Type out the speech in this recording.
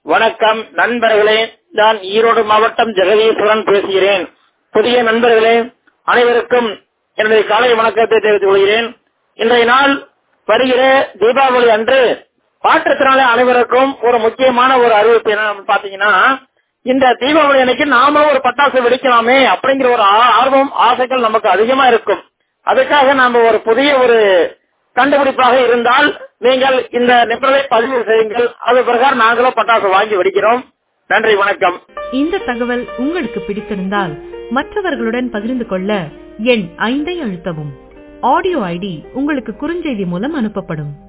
வணக்கம் நண்பர்களே நான் ஈரோடு மாவட்டம் ஜெகதீஸ்வரன் பேசுகிறேன் புதிய நண்பர்களே அனைவருக்கும் என்னுடைய காலை வணக்கத்தை தெரிவித்துக் கொள்கிறேன் இன்றைய நாள் வருகிற தீபாவளி அன்று மாற்றுத்திறனாளி அனைவருக்கும் ஒரு முக்கியமான ஒரு அறிவிப்பு என்ன பாத்தீங்கன்னா இந்த தீபாவளி அன்னைக்கு நாமளும் ஒரு பட்டாசு வெடிக்கலாமே அப்படிங்கிற ஒரு ஆ- ஆர்வம் ஆசைகள் நமக்கு அதிகமா இருக்கும் அதுக்காக நாம ஒரு புதிய ஒரு கண்டுபிடிப்பாக இருந்தால் நீங்கள் இந்த நிபுணரை பதிவு செய்யுங்கள் அது பிரகாரம் நாங்களும் பட்டாசு வாங்கி வெடிக்கிறோம் நன்றி வணக்கம் இந்த தகவல் உங்களுக்கு பிடித்திருந்தால் மற்றவர்களுடன் பகிர்ந்து கொள்ள எண் ஐந்தை அழுத்தவும் ஆடியோ ஐடி உங்களுக்கு குறுஞ்செய்தி மூலம் அனுப்பப்படும்